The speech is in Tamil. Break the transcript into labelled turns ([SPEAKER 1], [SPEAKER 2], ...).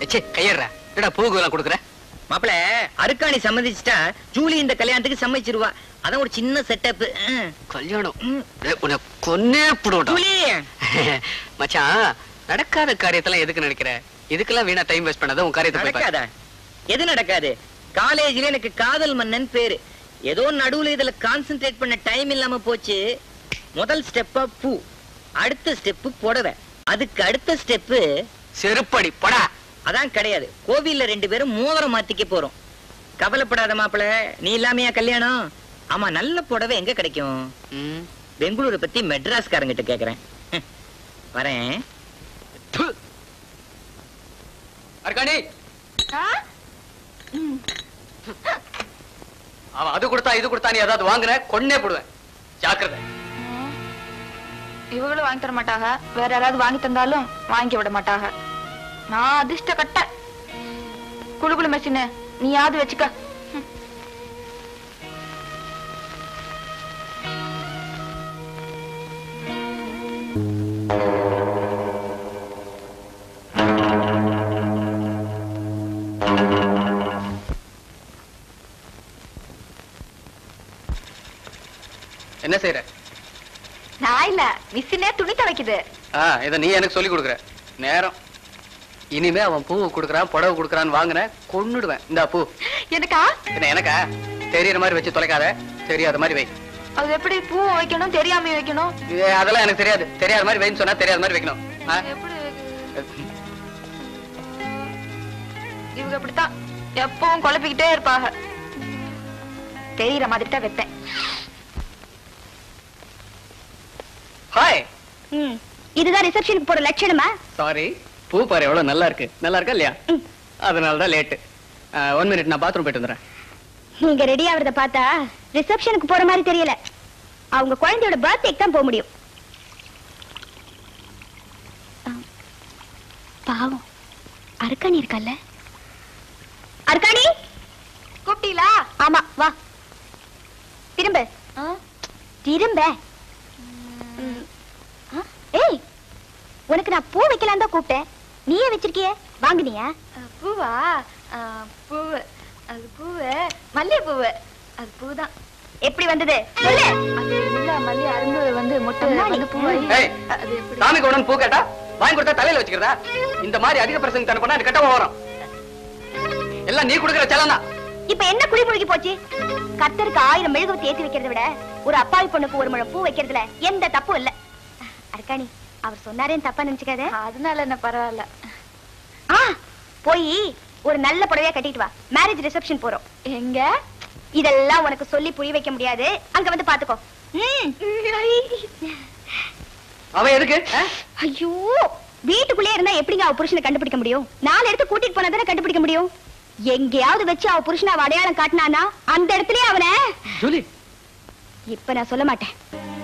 [SPEAKER 1] ச்சே கையறா என்னடா பூக்கு எல்லாம் கொடுக்குற
[SPEAKER 2] மாப்பிள அருக்காணி சம்மதிச்சிட்டா ஜூலி இந்த கல்யாணத்துக்கு சம்மதிச்சிருவா அதான் ஒரு சின்ன செட்டப்
[SPEAKER 1] கல்யாணம் டேய், உன்னை கொன்னே புடுவோம்
[SPEAKER 2] ஜூலி
[SPEAKER 1] மச்சான் நடக்காத காரியத்தெல்லாம் எதுக்கு நினைக்கிற இதுக்கெல்லாம் வீணா டைம் வேஸ்ட் பண்ணாத உன் காரியத்தை போய் பாரு.
[SPEAKER 2] நடக்காதா எது நடக்காது காலேஜ்ல எனக்கு காதல் மன்னன் பேரு ஏதோ நடுவுல இதுல கான்சென்ட்ரேட் பண்ண டைம் இல்லாம போச்சு முதல் ஸ்டெப்பா பூ அடுத்த ஸ்டெப்பு புடவை அதுக்கு அடுத்த ஸ்டெப்பு
[SPEAKER 1] செருப்படி போடா
[SPEAKER 2] அதான் கிடையாது கோவில்ல ரெண்டு பேரும் மோதிரம் மாத்திக்க போறோம் கவலைப்படாத மாப்பிள நீ இல்லாமையா கல்யாணம் ஆமா நல்ல புடவை எங்க கிடைக்கும்
[SPEAKER 1] ம்.
[SPEAKER 2] பெங்களூரை பத்தி மெட்ராஸ்காரங்கிட்ட கேக்குறேன் ஹம். வரேன்
[SPEAKER 1] ப்பு. அர்க்காணி அவன் அது கொடுத்தா இது கொடுத்தா நீ ஏதாவது வாங்குற கொன்னே போடுவேன் ஜாக்கிரதை
[SPEAKER 3] இவங்களும் வாங்கி தர மாட்டாங்க வேற யாராவது வாங்கி தந்தாலும் வாங்கி விட மாட்டாங்க நான் அதிர்ஷ்ட கட்ட குளு குளு மெஷின் நீயாவது வச்சுக்க ம்.
[SPEAKER 1] என்ன செய்யற
[SPEAKER 3] நான் இல்ல மிஷினே துணி துவைக்குது
[SPEAKER 1] ஆ இதை நீ எனக்கு சொல்லி கொடுக்குற நேரம் இனிமே அவன் பூ கொடுக்குறான் புடவை கொடுக்குறான்னு வாங்குறேன் கொன்னுடுவேன் இந்த பூ
[SPEAKER 3] எனக்கா
[SPEAKER 1] என்ன எனக்கா தெரியற மாதிரி வச்சு தொலைக்காத தெரியாத மாதிரி வை
[SPEAKER 3] அது எப்படி பூ வைக்கணும் தெரியாம வைக்கணும்
[SPEAKER 1] இது அதெல்லாம் எனக்கு தெரியாது தெரியாத மாதிரி வைன்னு சொன்னா தெரியாத மாதிரி வைக்கணும் ஆ?
[SPEAKER 3] எப்படி இவங்க இப்படித்தான் எப்பவும் குழப்பிக்கிட்டே இருப்பாங்க தெரியற மாதிரி தான் வைப்பேன்
[SPEAKER 1] ஹாய்
[SPEAKER 4] ம். இதுதான் ரிசப்ஷனுக்கு போற லட்சணமா
[SPEAKER 1] சாரி பூ பாரு எவ்வளவு நல்லா இருக்கு நல்லா இருக்கா இல்லையா அதனால தான் லேட்டு ஒன் மினிட் நான் பாத்ரூம் போயிட்டு வந்துடுறேன்
[SPEAKER 4] நீங்க ரெடி ஆவறத பார்த்தா ரிசப்ஷனுக்கு போற மாதிரி தெரியல அவங்க குழந்தையோட பர்த்டேக்கு தான் போக முடியும் ஆ, பாவம் அர்க்காணி இருக்கல்ல அர்க்காணி
[SPEAKER 3] கூப்பிட்டீங்களா
[SPEAKER 4] ஆமா வா திரும்ப திரும்ப ம். ஆ, ஏய் உனக்கு நான் பூ வைக்கலாம் தான் கூப்பிட்டேன் நீயே வச்சிருக்கியே வாங்குனியா
[SPEAKER 3] பூவா ஆ, பூவு அது பூவு மல்லிகை பூவு அது பூதான்
[SPEAKER 4] எப்படி வந்தது சொல்லு
[SPEAKER 3] அது உள்ள மல்லி அரும்பு வந்து மொட்டு
[SPEAKER 4] அம்மாடி.
[SPEAKER 3] வந்து பூவாயி
[SPEAKER 1] ஏய்.
[SPEAKER 3] அது எப்படி
[SPEAKER 1] சாமிக்கு உடனே பூ கேட்டா வாங்கி கொடுத்தா தலையில வச்சுக்கிறதா இந்த மாதிரி அதிக பிரசங்க தன பண்ணா எனக்கு கெட்ட வரும் எல்லாம் நீ கொடுக்குற செலம் தான்
[SPEAKER 4] இப்ப என்ன குடி முழுகி போச்சு கத்தருக்கு ஆயிரம் மெழுகு ஏத்தி வைக்கிறதை விட ஒரு அப்பாவி பொண்ணுக்கு ஒரு முழம் பூ வைக்கிறதுல எந்த தப்பும் இல்ல அர்க்காணி அவர் சொன்னாரேன்னு தப்பா நினைச்சுக்காத
[SPEAKER 3] அதனால என்ன பரவாயில்ல
[SPEAKER 4] ஆ போய் ஒரு நல்ல புடவையா கட்டிட்டு வா மேரேஜ் ரிசப்ஷன் போறோம்
[SPEAKER 3] எங்க
[SPEAKER 4] இதெல்லாம் உனக்கு சொல்லி புரிய வைக்க முடியாது அங்க வந்து பாத்துக்கோ ம்.
[SPEAKER 1] அவன் எதுக்கு ஆ?
[SPEAKER 4] ஐயோ வீட்டுக்குள்ளே இருந்தா எப்படிங்க அவ புருஷனை கண்டுபிடிக்க முடியும் நாலு இடத்துக்கு கூட்டிட்டு போனா தானே கண்டுபிடிக்க முடியும் எங்கேயாவது வச்சு அவ புருஷனை அவ அடையாளம் காட்டினானா அந்த இடத்துலயே அவனை
[SPEAKER 1] ஜூலி
[SPEAKER 4] இப்ப நான் சொல்ல மாட்டேன்